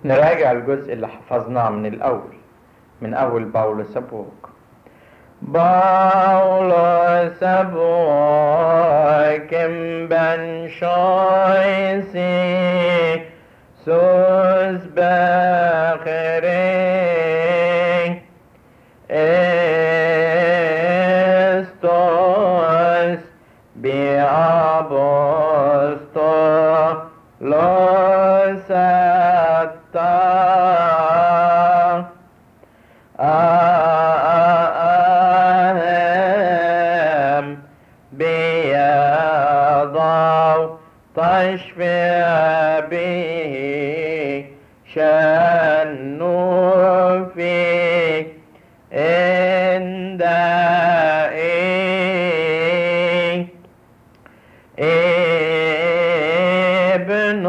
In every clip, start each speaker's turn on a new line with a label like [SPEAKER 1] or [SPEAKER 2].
[SPEAKER 1] نراجع الجزء اللي حفظناه من الأول من أول باولوس أبوك باولوس أبوك بن شايسي سوز بخري Estos biapostolos atta ahem بيضاو تشفع به شنو في عند إيه ابن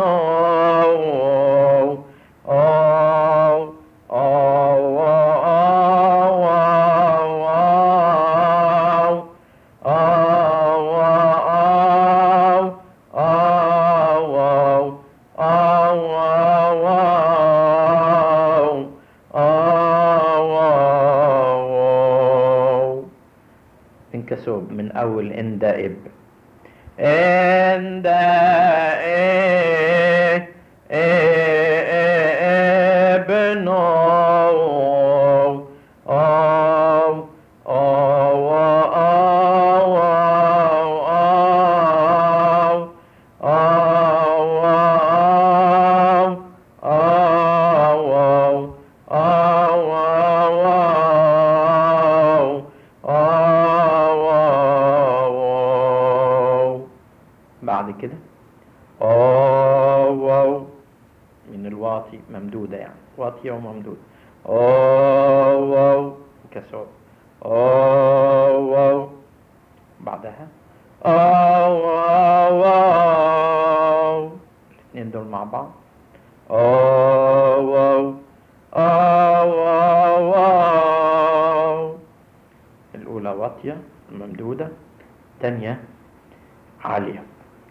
[SPEAKER 1] أو أو أو انكسوب من أول اندائب اندائب ابن أو أو أو أو بعد كده أو أو من الواطي ممدودة يعني واطية وممدودة أو أو كسر أو أو بعدها أو أو أو الاثنين دول مع بعض أو أو أو أو أو الأولى واطية ممدودة الثانية عالية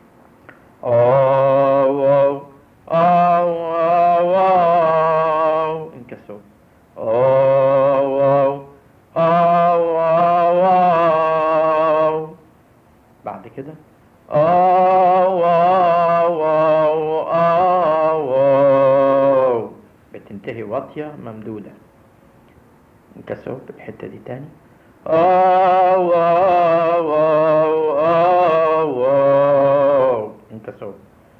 [SPEAKER 1] أو أو أو أو أو انكسر أو أو أو أو أو بعد كده أو أو أو أو أو بتنتهي واطية ممدودة انكسر الحتة دي تاني أو أو أو أو أو انكسر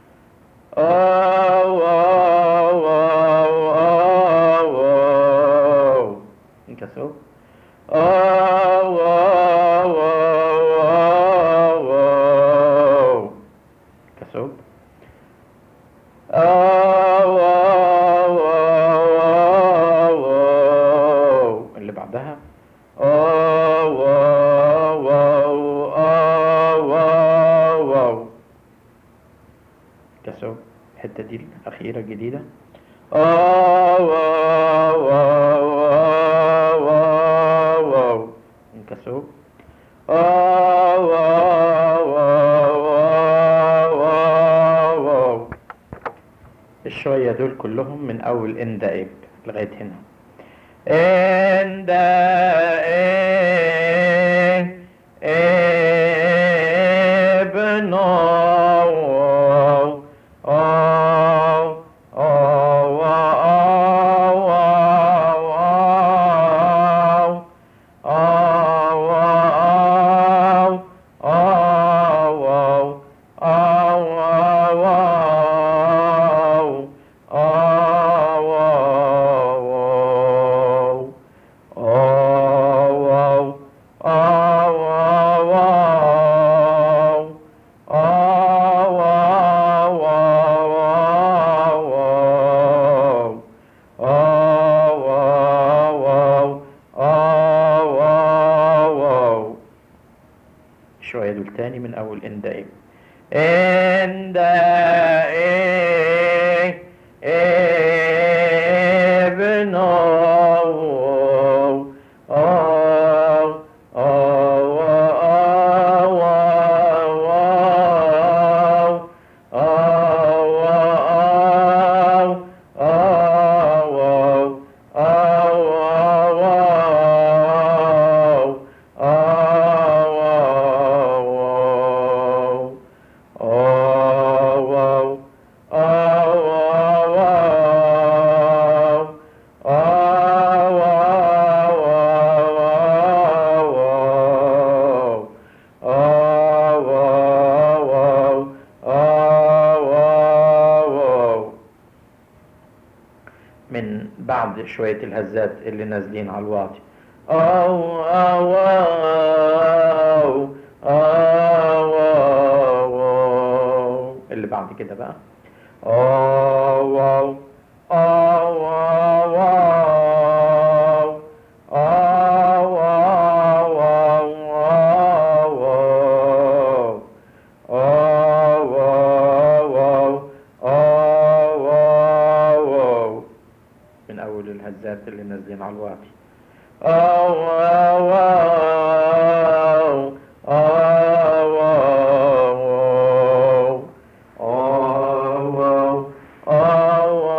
[SPEAKER 1] أو أو أو أو أو انكسر أو أو أو أو أو كسر أو أو أو أو اللي بعدها أو أو أو أو أو أو كسر الحتة دي الأخيرة الجديدة أو أو أو أو أو أو انكسر أو أو أو أو أو أو الشوية دول كلهم من أول إن دائب لغاية هنا إن دائب ابن أو أو أو أو أو أو أو أو بعد شوية الهزات اللي نازلين على الواطي أو أو أو أو أو اللي بعد كده بقى أو أو أو أو أو أو أو أو من أول الهزات اللي نازلين على الواطي أو أو أو أو أو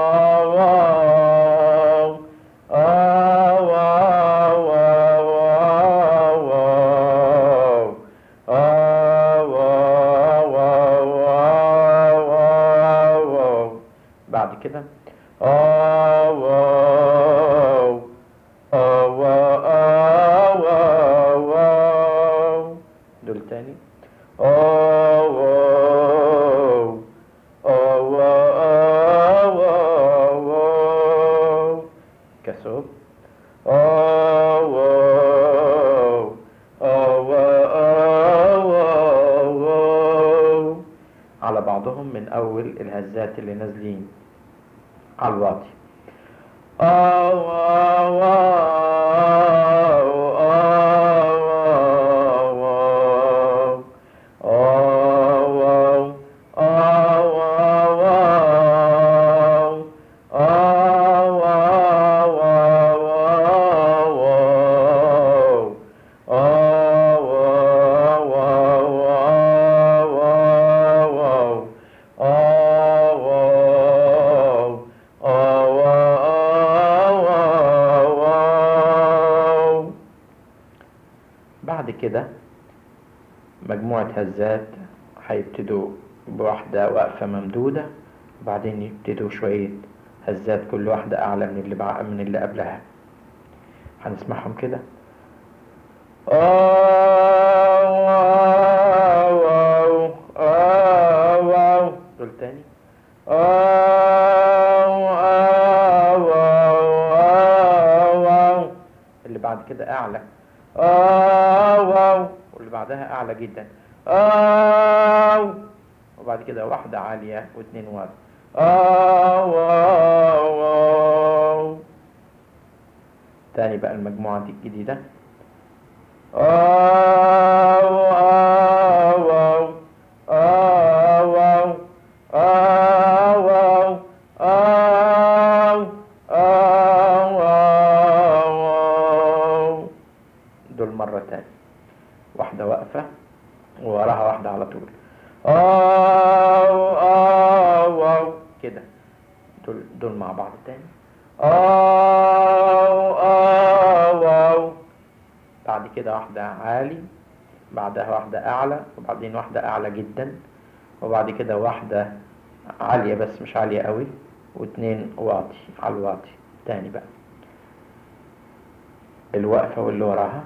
[SPEAKER 1] بعد كده دول تاني كسوب على بعضهم من أول الهزات اللي نازلين على الواطي أو أو أو أو أو بعد كده مجموعة هزات هيبتدوا بواحدة وقفة ممدودة وبعدين يبتدوا شوية هزات كل واحدة أعلى من اللي بع... من اللي قبلها هنسمعهم كده دول تاني اللي بعد كده أعلى واللي بعدها أعلى جدا وبعد كده واحدة عالية واثنين واطي تاني بقى المجموعة دي الجديدة دول مرة تاني واحدة واقفة ووراها واحدة على طول أو أو أو كده دول دول مع بعض تاني أو أو أو بعد كده واحدة عالي بعدها واحدة أعلى وبعدين واحدة أعلى جدا وبعد كده واحدة عالية بس مش عالية قوي واتنين واطي على الواطي تاني بقى الوقفة واللي وراها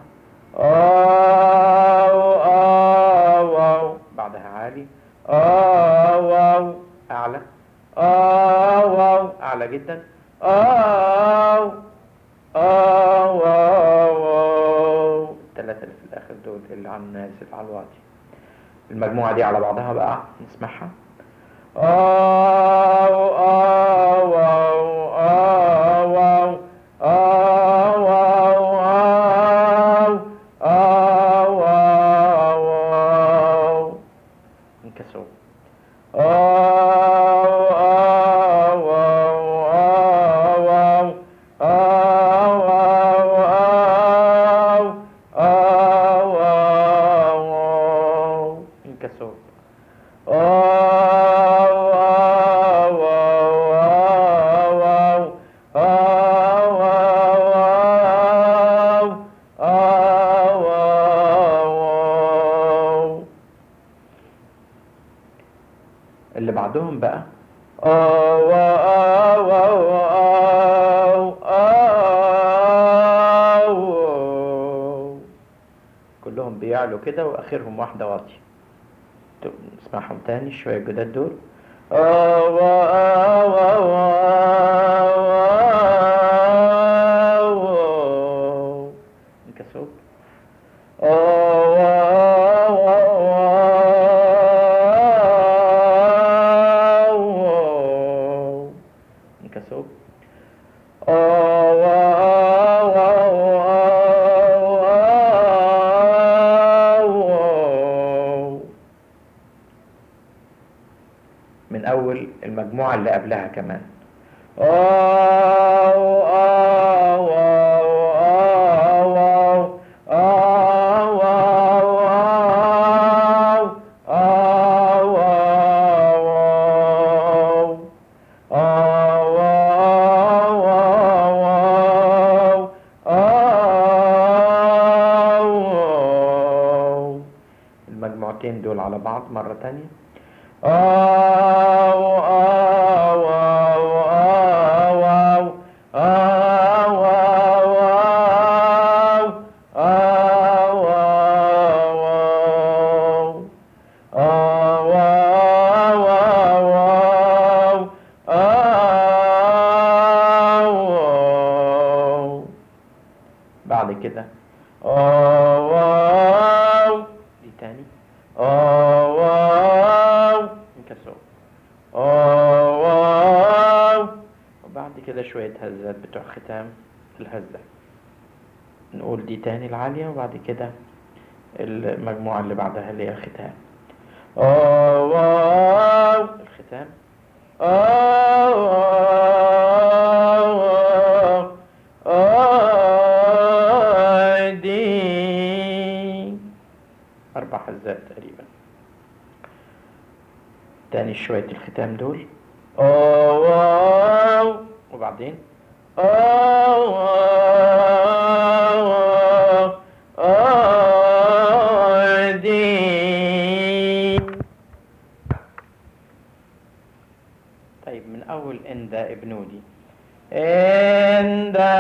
[SPEAKER 1] أو أو أو بعدها عالي أو أو أعلى أو أو أعلى جدا أو أو أو أو الثلاثة اللي في الآخر دول اللي على النازل على الواطي المجموعة دي على بعضها بقى نسمعها أو أو أو أو أو أو أو أو أو أو انكسروا أو أو أو أو أو أو أو أو أو انكسروا اللي بعدهم بقى كلهم بيعلوا كده واخرهم واحدة واطية طب نسمعهم تاني شوية جداد دول من أول المجموعة اللي قبلها كمان أو أو أو أو أو أو أو أو المجموعتين دول على بعض مرة تانية أو أو أو أو أو أو أو أو أو بعد كده أو دي تاني أو انكسر أو وبعد كده شوية هزات بتوع ختام الهزة نقول دي تاني العالية وبعد كده المجموعة اللي بعدها اللي هي الختام أو الختام دي أربع هزات تقريبا تاني شوية الختام دول أو وبعدين أو دي طيب من أول إن ذا ابنودي إن ذا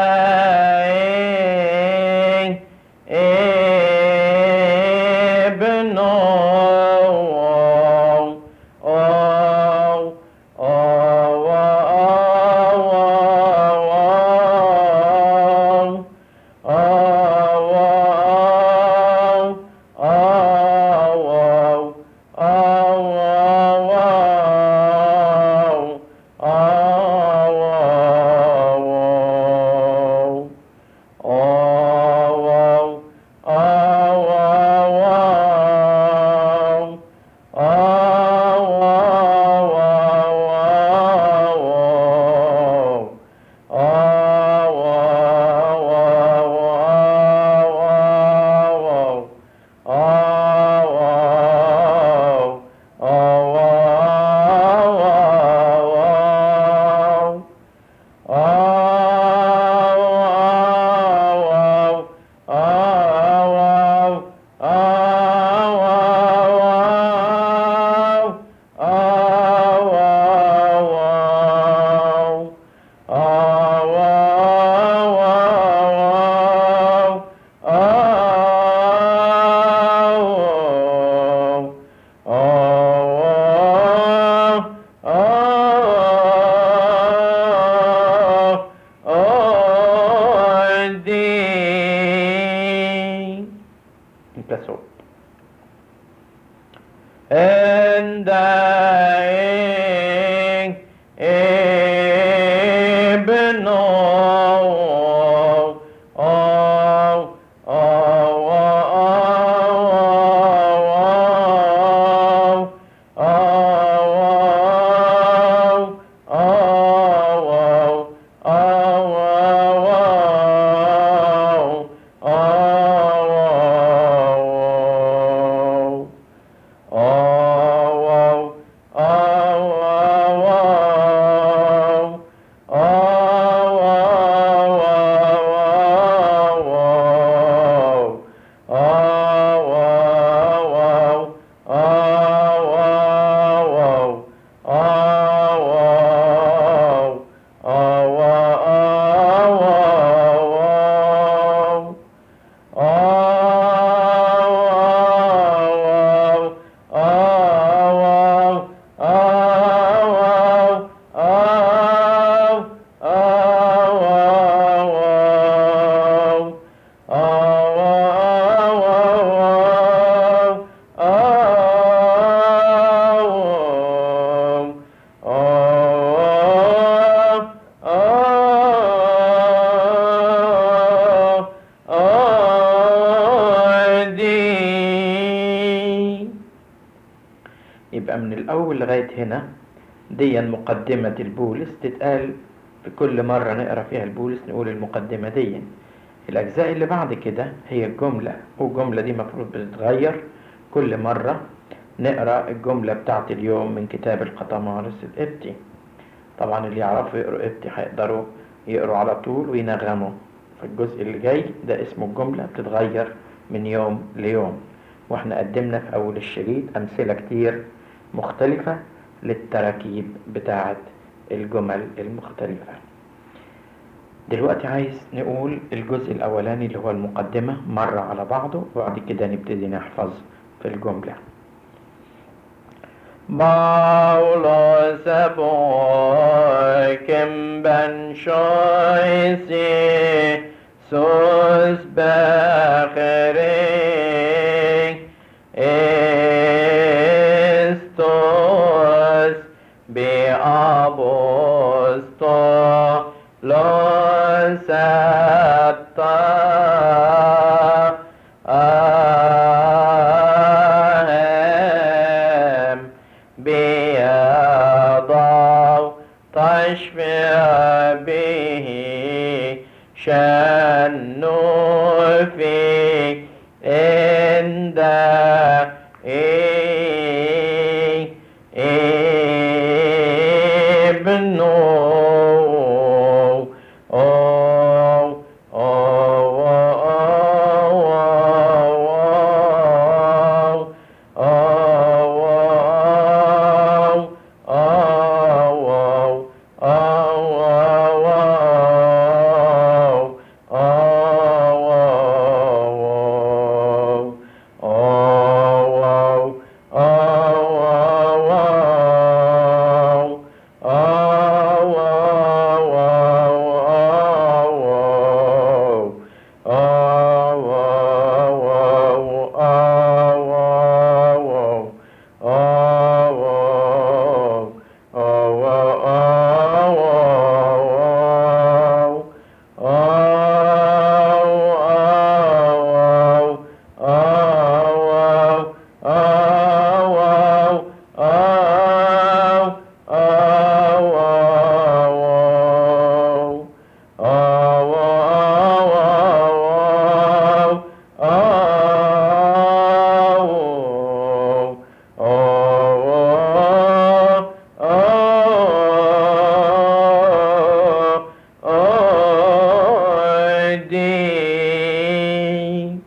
[SPEAKER 1] انكسروا and dying ibn oh, oh, يبقى من الأول لغاية هنا دي مقدمة البولس تتقال في كل مرة نقرأ فيها البولس نقول المقدمة دي الأجزاء اللي بعد كده هي الجملة والجملة دي مفروض بتتغير كل مرة نقرأ الجملة بتاعت اليوم من كتاب القطمارس القبطي طبعا اللي يعرفوا يقروا قبطي هيقدروا يقروا على طول وينغموا فالجزء اللي جاي ده اسمه الجملة بتتغير من يوم ليوم واحنا قدمنا في أول الشريط أمثلة كتير مختلفة للتراكيب بتاعت الجمل المختلفة دلوقتي عايز نقول الجزء الأولاني اللي هو المقدمة مرة على بعضه وبعد كده نبتدي نحفظ في الجملة
[SPEAKER 2] Paulus boyken ben şoysi sus bekering estos bi apostolos etta ahem بيضاو تشفع به شنو في عند ابنه أو أو أو دي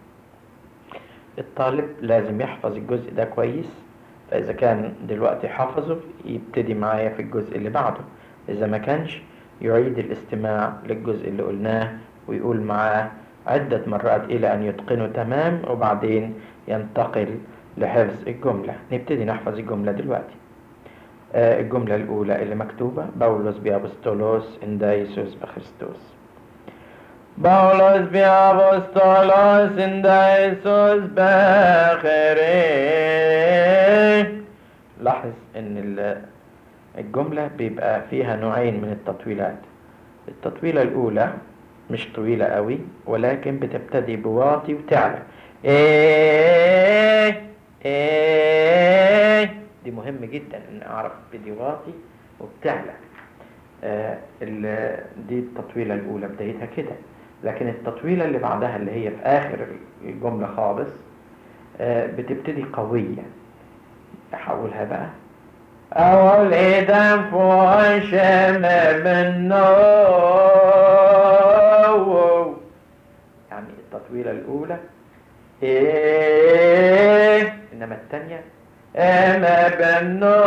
[SPEAKER 1] الطالب لازم يحفظ الجزء ده كويس فإذا كان دلوقتي حافظه يبتدي معايا في الجزء اللي بعده إذا ما كانش يعيد الاستماع للجزء اللي قلناه ويقول معاه عدة مرات إلى أن يتقنه تمام وبعدين ينتقل لحفظ الجملة نبتدي نحفظ الجملة دلوقتي آه، الجملة الأولى اللي مكتوبة بولس بأبسطولوس إندايسوس بخريستوس
[SPEAKER 2] Paulus bi apostolos indaisus becheri
[SPEAKER 1] لاحظ ان ال- الجملة بيبقى فيها نوعين من التطويلات التطويلة الأولى مش طويلة قوي ولكن بتبتدي بواطي وتعلى إيه إيه دي مهم جدا إن أعرف بدي واطي وبتعلى آه ال- دي التطويلة الأولى بدايتها كده لكن التطويلة اللي بعدها اللي هي في آخر الجملة خالص آه بتبتدي قوية أحولها بقى
[SPEAKER 2] أول إذا فوشم منه
[SPEAKER 1] يعني التطويلة الأولى إيه إنما الثانية
[SPEAKER 2] إما بنو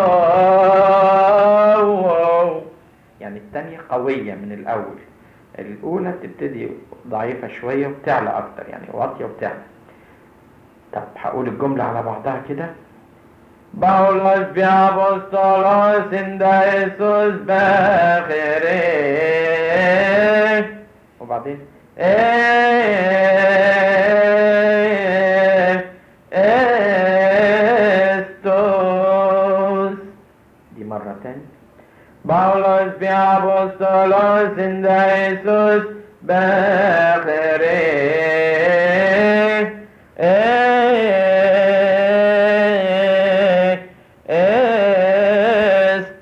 [SPEAKER 1] يعني الثانية قوية من الأول الأولى بتبتدي ضعيفة شوية وبتعلى أكتر يعني واطية وبتعلى طب هقول الجملة على بعضها كده
[SPEAKER 2] Paulus bi apostolos indaisus becheri
[SPEAKER 1] وبعدين
[SPEAKER 2] Estos
[SPEAKER 1] دي مرة تاني
[SPEAKER 2] Paulus bi apostolos indaisus becheri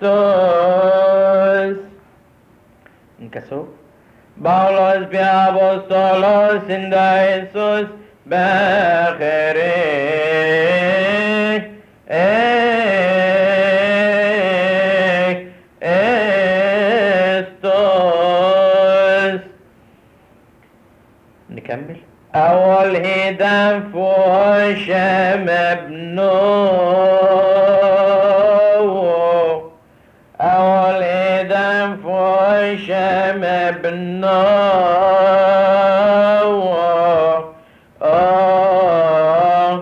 [SPEAKER 2] Χριστός.
[SPEAKER 1] انكسو
[SPEAKER 2] Paulos pie apostolos in da Jesus bechere. Estos.
[SPEAKER 1] نكمل
[SPEAKER 2] أول هدف وشم ابنه أول هدف وشم ابنه آه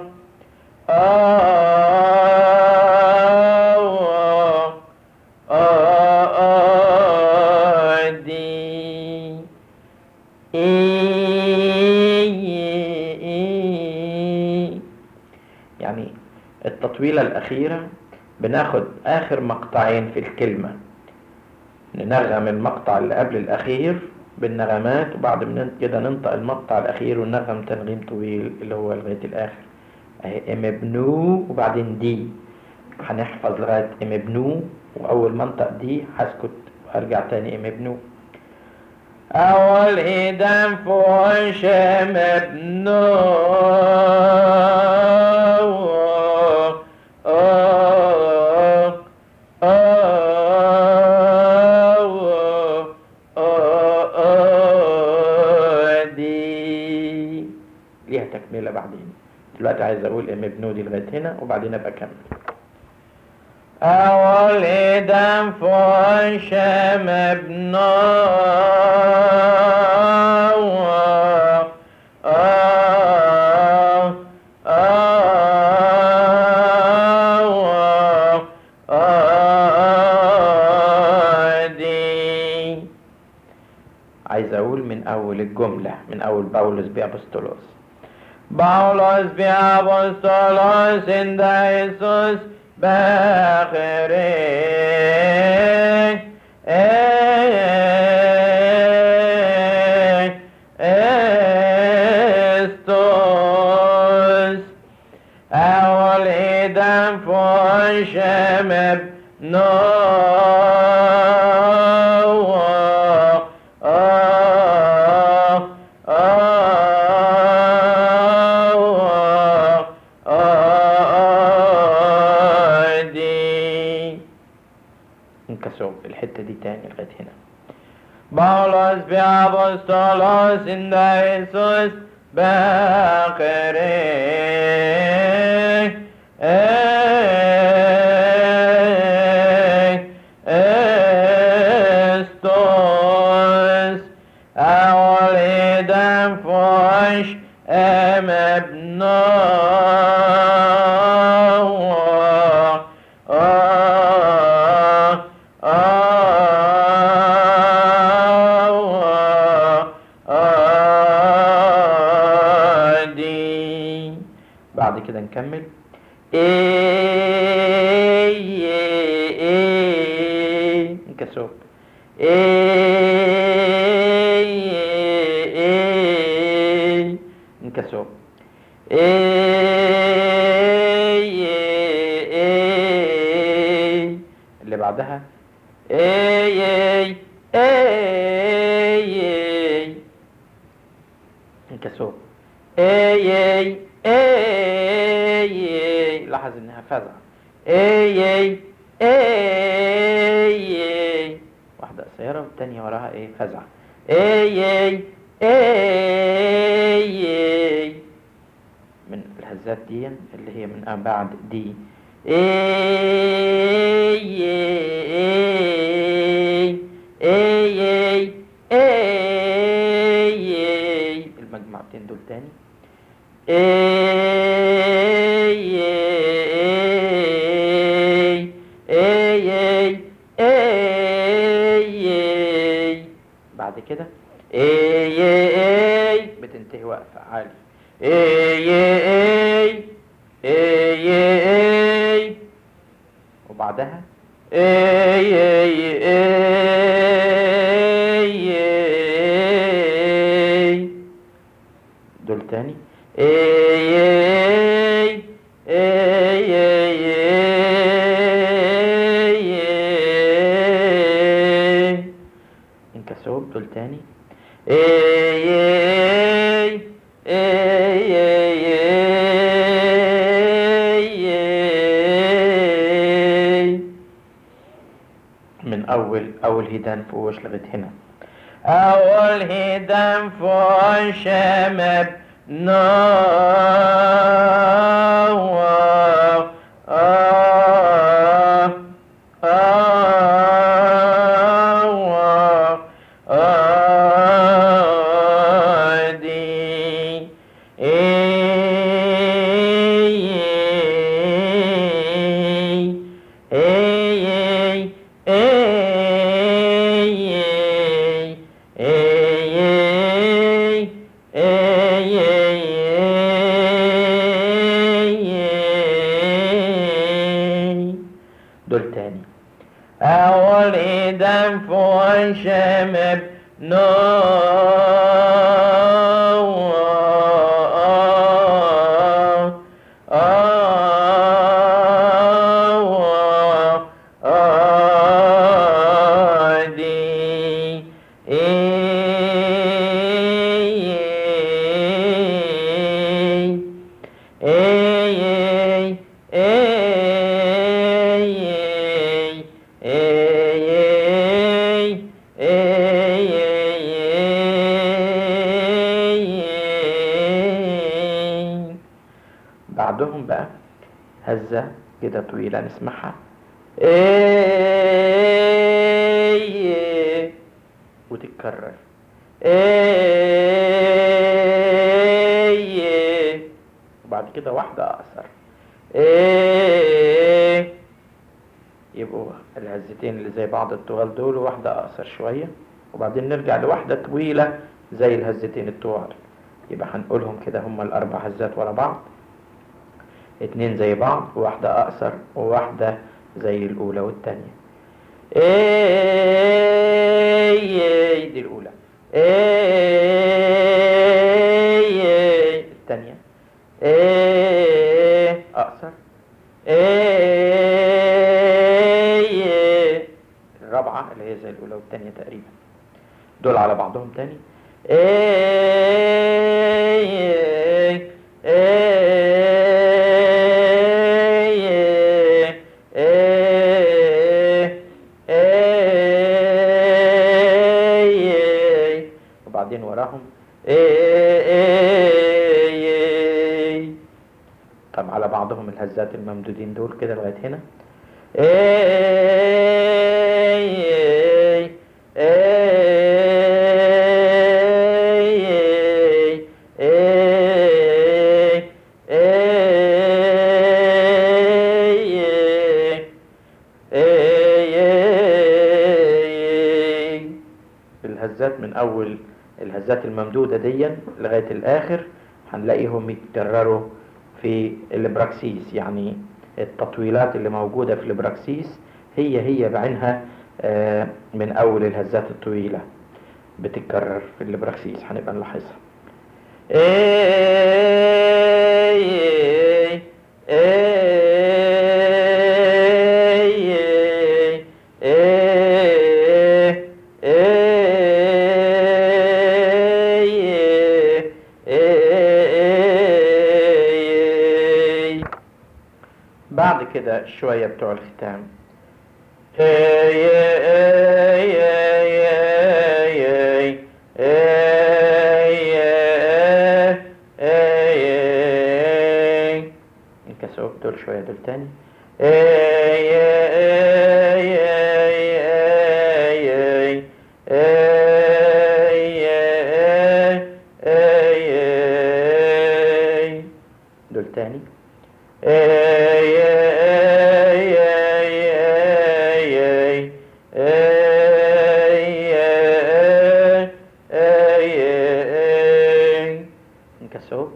[SPEAKER 2] آه آه آه دي
[SPEAKER 1] يعني التطويلة الأخيرة بناخد آخر مقطعين في الكلمة ننغم المقطع اللي قبل الأخير بالنغمات وبعد من كده ننطق المقطع الأخير وننغم تنغيم طويل اللي هو لغاية الآخر أهي ام بنو وبعدين دي هنحفظ لغاية ام بنو وأول ما انطق دي هسكت وأرجع تاني ام بنو
[SPEAKER 2] أول إدم فوشم ابنه آه آه آه آه دي
[SPEAKER 1] ليها تكملة بعدين دلوقتي عايز أقول ام بنو دي لغاية هنا وبعدين أبقى أكمل
[SPEAKER 2] أول إدم فوشم ابنه آه آه آه دي
[SPEAKER 1] عايز أقول من أول الجملة من أول باولوس بأبسطولوس
[SPEAKER 2] Paulos vi apostolos in da Jesus bechere. Estos أول إدم فوشم ابنه آه آه آه دي
[SPEAKER 1] انكسوا الحتة دي تاني لغاية هنا
[SPEAKER 2] Paulos vi apostolos in da Jesus bechere. Estos أولدم فوش أم ابنه آه آه آه دي
[SPEAKER 1] بعد كده نكمل
[SPEAKER 2] إيه إيه
[SPEAKER 1] انكسوا
[SPEAKER 2] إيه
[SPEAKER 1] انكسوا
[SPEAKER 2] إيه
[SPEAKER 1] اللي بعدها
[SPEAKER 2] إيه إيه
[SPEAKER 1] انكسوا
[SPEAKER 2] إيه إيه
[SPEAKER 1] لاحظ انها فزع
[SPEAKER 2] إيه إيه
[SPEAKER 1] واحدة قصيرة والتانية وراها ايه فزع
[SPEAKER 2] إيه إيه
[SPEAKER 1] من الهزات دي اللي هي من بعد دي
[SPEAKER 2] إيه إيه إيه
[SPEAKER 1] المجموعتين دول تاني بعد كده بتنتهي وقفة عالي وبعدها دول تاني كسوب دول تاني
[SPEAKER 2] اي اي اي اي اي
[SPEAKER 1] من اول اول هيدان فوش لغايه هنا
[SPEAKER 2] أول هدم فشمب نور آه آه آه دي إيه إيه إيه
[SPEAKER 1] دول تاني
[SPEAKER 2] أول إذا فشمب نور أرضي
[SPEAKER 1] بعدهم بقى هزة كده طويلة نسمعها
[SPEAKER 2] إيه
[SPEAKER 1] وتتكرر
[SPEAKER 2] إيه
[SPEAKER 1] وبعد كده واحدة أقصر
[SPEAKER 2] إيه
[SPEAKER 1] يبقوا الهزتين اللي زي بعض الطوال دول وواحدة أقصر شوية وبعدين نرجع لواحدة طويلة زي الهزتين الطوال يبقى هنقولهم كده هما الأربع هزات ورا بعض اتنين زي بعض وواحدة أقصر وواحدة زي الأولى والتانية
[SPEAKER 2] إيه
[SPEAKER 1] دي الأولى
[SPEAKER 2] إيه
[SPEAKER 1] التانية
[SPEAKER 2] إيه
[SPEAKER 1] أقصر
[SPEAKER 2] إيه
[SPEAKER 1] الرابعة اللي هي زي الأولى والتانية تقريبا دول على بعضهم تاني
[SPEAKER 2] إيه إيه إيه إيه
[SPEAKER 1] وبعدين وراهم
[SPEAKER 2] إيه
[SPEAKER 1] طب على بعضهم الهزات الممدودين دول كده لغاية هنا
[SPEAKER 2] إيه إيه إيه إيه إيه
[SPEAKER 1] الهزات من أول الهزات الممدودة دي لغاية الآخر هنلاقيهم يتكرروا في البراكسيس يعني التطويلات اللي موجودة في البراكسيس هي هي بعينها آه، من أول الهزات الطويلة بتتكرر في البراكسيس هنبقى نلاحظها
[SPEAKER 2] إيه إيه إيه إيه إيه
[SPEAKER 1] بعد كده شوية بتوع الختام انكسوا دول شوية دول تاني دول تاني انكسوا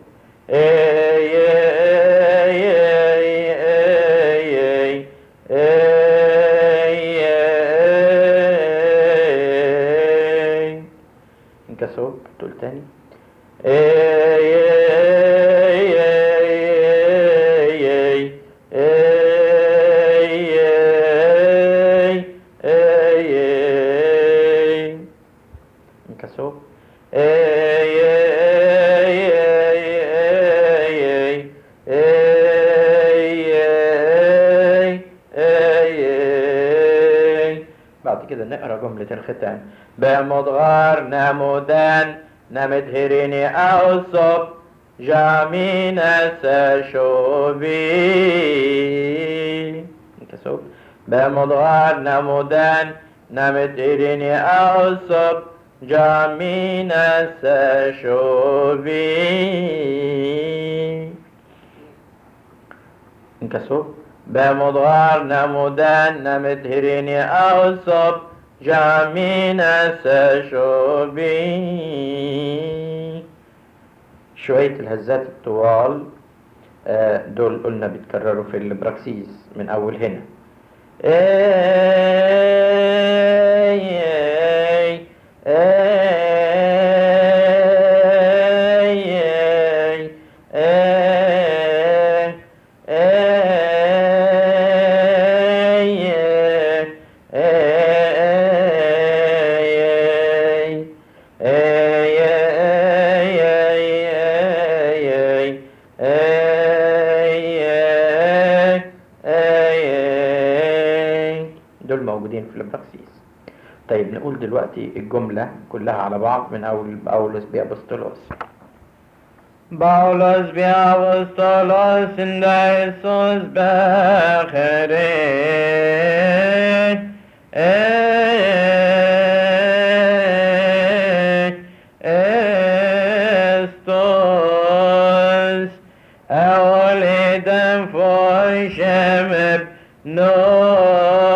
[SPEAKER 1] انكسوا دول تاني بعد كده نقرا جملة الختام بمضغار نمودان نمدهريني أوصب جامين سشوبي كسوب بمضغار نمودان نمدهريني أوصب جامين سشوبي انكسو بمضغار نمودان نمدهريني أوصب جامين سشوبي شوية الهزات الطوال آه، دول قلنا بيتكرروا في البراكسيس من أول هنا اي اي اي اي دول موجودين في البراكسيس طيب نقول دلوقتي الجملة كلها على بعض من أول بأولوس بأبسطولوس
[SPEAKER 2] Paulus bia apostolos in Jesus bechere estos eolidem foishem no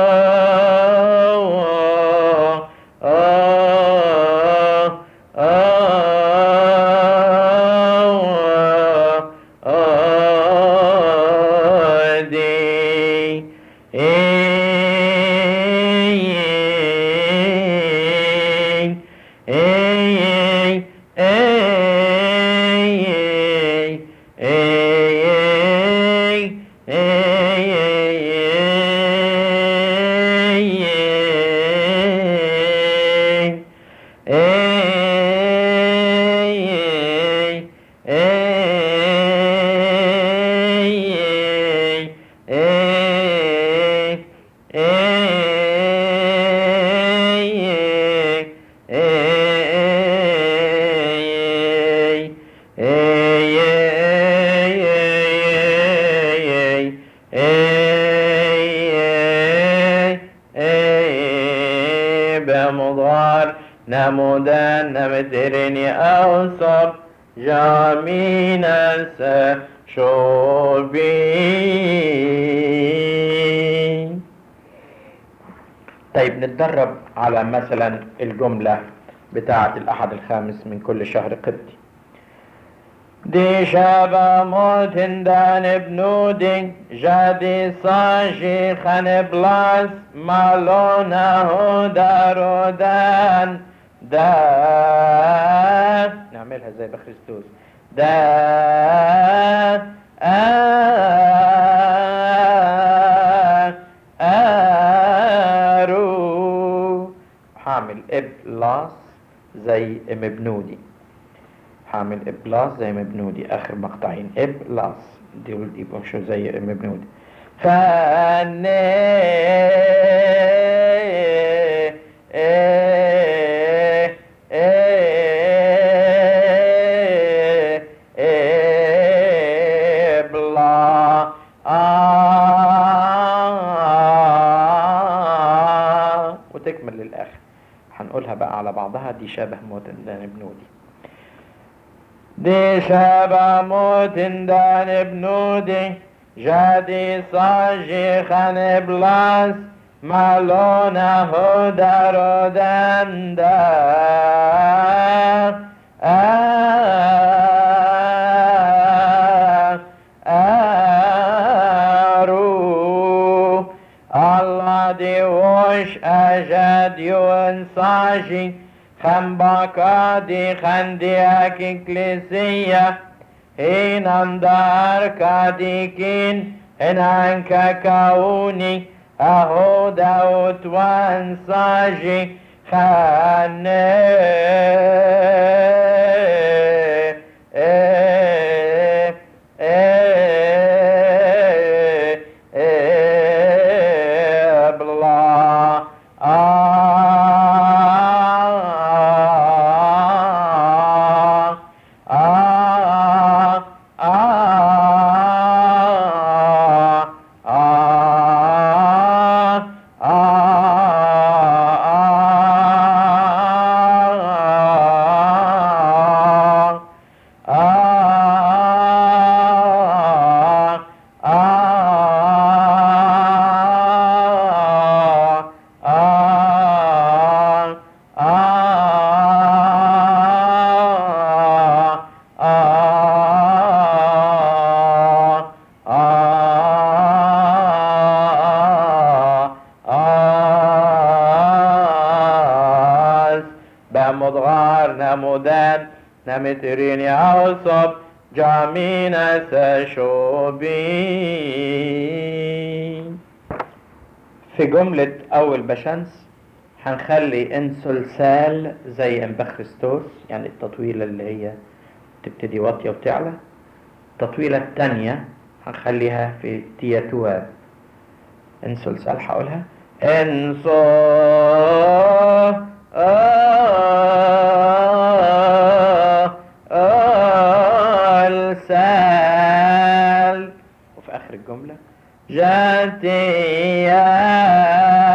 [SPEAKER 2] بمضار نمودان نمدرني أوصب جامين شوبي
[SPEAKER 1] طيب نتدرب على مثلا الجملة بتاعة الأحد الخامس من كل شهر قبطي
[SPEAKER 2] دي شابا موتن دان بنودي جادي صاجي خان بلاس مالونا هو دارو دان دان
[SPEAKER 1] نعملها زي بخريستوس
[SPEAKER 2] دا آرو
[SPEAKER 1] حامل إبلاس زي مبنودي حامل إبلاس زي مبنودي آخر مقطعين إبلاس دول يبقوا شو زي مبنودي
[SPEAKER 2] فاني بلا
[SPEAKER 1] وتكمل للآخر هنقولها بقى على بعضها دي شبه موت مبنودي
[SPEAKER 2] دي شابا موتن دان بنودي جادي صاجي خان بلاس مالونا هو دارو دان دا آرو الله دي وش أجد يون صاجي خم باكا دي خنديك إكليسية هين اندار كاديكين إن عنك كوني أهو داوت وانصاجي بمضغار نمودان نمترين يعصب جامين سشوبين في جملة أول بشمس هنخلي انسلسال زي امبخرستوس يعني التطويلة اللي هي تبتدي واطية وتعلى التطويلة التانية هنخليها في تياتواب انسلسال هقولها انسو السال وفي آخر الجملة جاتيا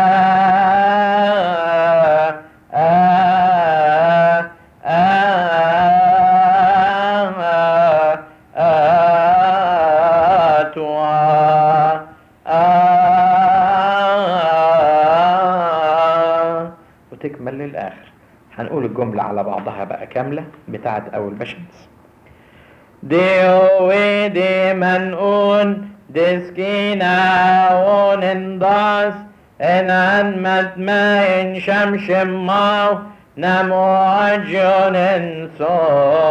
[SPEAKER 2] وتكمل للآخر هنقول الجملة على بعضها بقى كاملة بتاعت أول بشمس ديو دي منقون دسكينا وننداس إن أنمت ما ينشمشم ماو نمو عجون انسو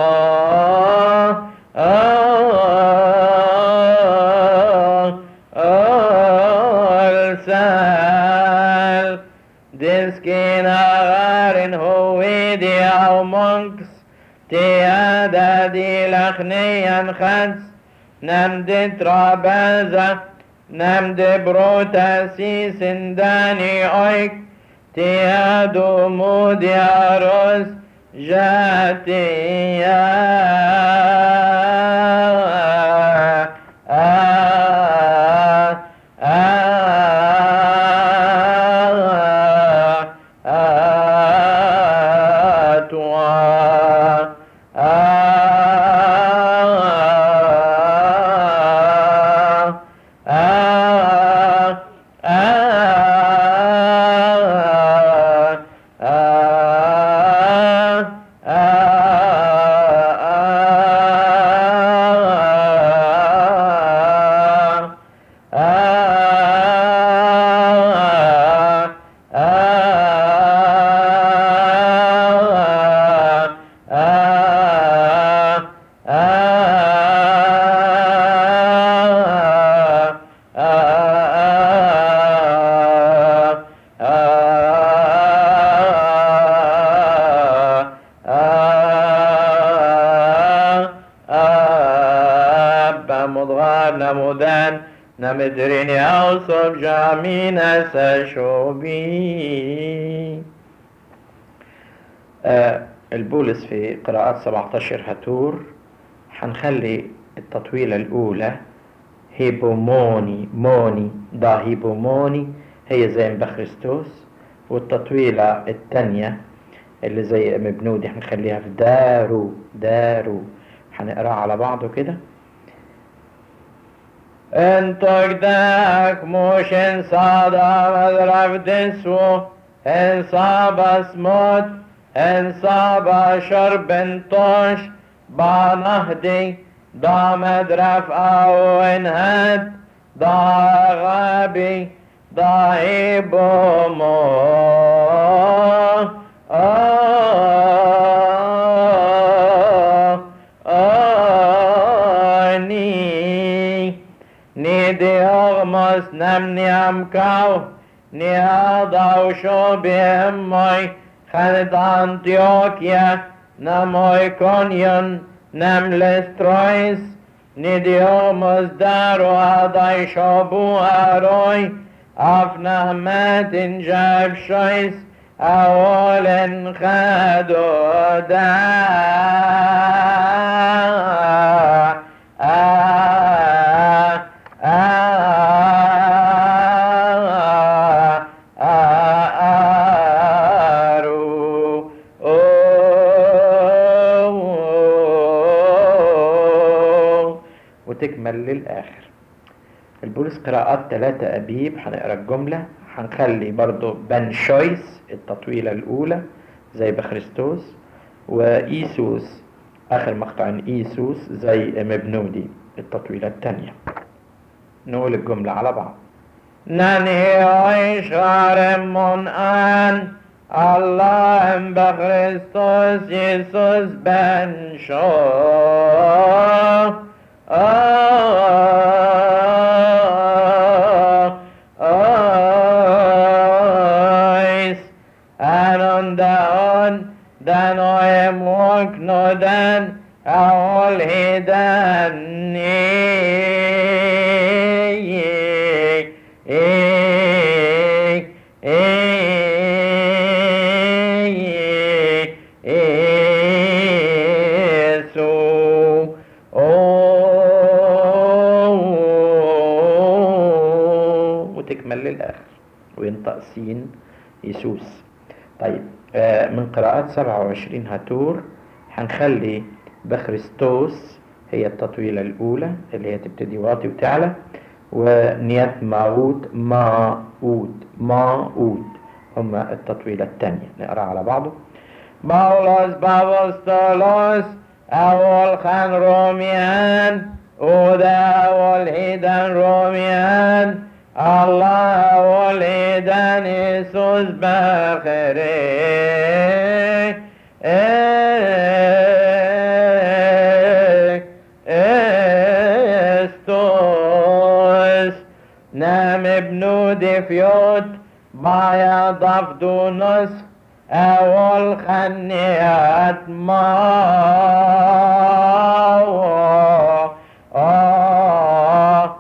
[SPEAKER 2] السال دسكينا غارن هويدي أو منكس تيادا دي لخنيا خنس نمد ترابازة نمد بروتا سيسن داني اويك تيادو مودي أروس جاتي يا مضغار نمودان نمدرين أوصب جامين سشوبي آه البولس في قراءات 17 هتور هنخلي التطويلة الأولى هيبوموني موني دا هيبوموني هي زي بخريستوس والتطويلة التانية اللي زي ام بنودي هنخليها في دارو دارو هنقراها على بعضه كده انت قداك مش انصاد مذرف دسو انصاب اسموت انصاب شرب طوش بانهدي دا مدرف او انهد دا غابي دا ايبومو آني نيدي أغمس نمني أمكاو نياضا وشو بهمي خانت أنطيوكيا نم أيكونيون نم لسترويس نديوموس دارو هداي شابو هاروي أفنهمات جاب شويس أول خادو دا وتكمل للآخر البولس قراءات ثلاثة أبيب هنقرا الجملة هنخلي برضو بنشويس التطويلة الأولى زي بخريستوس وإيسوس آخر مقطع إيسوس زي مبنودي التطويلة الثانية نقول الجملة على بعض ننهي عيشار من آن الله بخريستوس يسوس بن شو Dan I am walk no dan all he dan وتكمل للآخر وينطق سين يسوس طيب من قراءات 27 هاتور هنخلي بخريستوس هي التطويلة الأولى اللي هي تبتدي واطي وتعلى ونيات ماعود ماعود ماعود هما التطويلة الثانية نقرأ على بعضه باولوس بابوستولوس أول خان روميان ودا أول هيدان روميان الله أول هيدان يسوس بخيري استوس نام ابن دفيوت بايا ضفدونس أول خنيات ما آه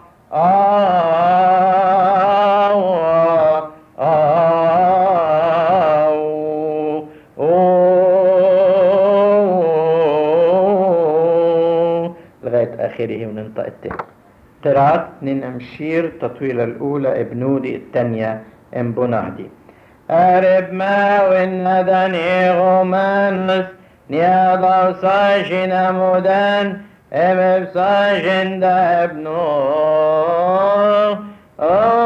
[SPEAKER 2] لغاية آخره وننطق التاني قراءة اتنين أمشير التطويلة الأولى ابنودي الثانية امبوناهدي أرب ما والندني غمانس نياضا صاشنا مدان ام بصاشن دا ابنو